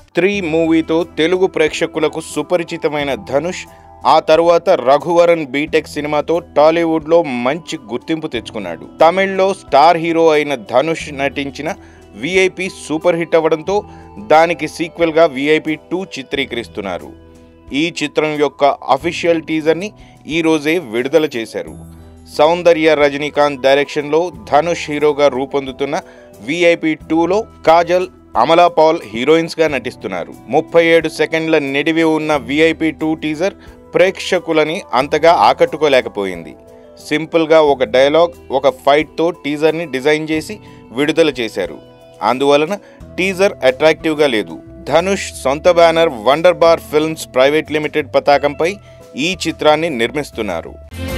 స్త్రీ మూవీతో తెలుగు ప్రేక్షకులకు సుపరిచితమైన ధనుష్ ఆ తరువాత రఘువరన్ బీటెక్ సినిమాతో టాలీవుడ్లో మంచి గుర్తింపు తెచ్చుకున్నాడు తమిళ్లో స్టార్ హీరో అయిన ధనుష్ నటించిన విఐపి సూపర్ హిట్ అవ్వడంతో దానికి సీక్వెల్గా విఐపి టూ చిత్రీకరిస్తున్నారు ఈ చిత్రం యొక్క అఫీషియల్ టీజర్ని ఈరోజే విడుదల చేశారు సౌందర్య రజనీకాంత్ డైరెక్షన్లో ధనుష్ హీరోగా రూపొందుతున్న విఐపి టూలో కాజల్ అమలా పాల్ హీరోయిన్స్గా నటిస్తున్నారు ముప్పై ఏడు సెకండ్ల నిడివి ఉన్న విఐపి టూ టీజర్ ప్రేక్షకులని అంతగా ఆకట్టుకోలేకపోయింది సింపుల్గా ఒక డైలాగ్ ఒక ఫైట్తో టీజర్ని డిజైన్ చేసి విడుదల చేశారు అందువలన టీజర్ అట్రాక్టివ్గా లేదు ధనుష్ సొంత banner Wunderbar Films Private Limited పతాకంపై ఈ చిత్రాన్ని నిర్మిస్తున్నారు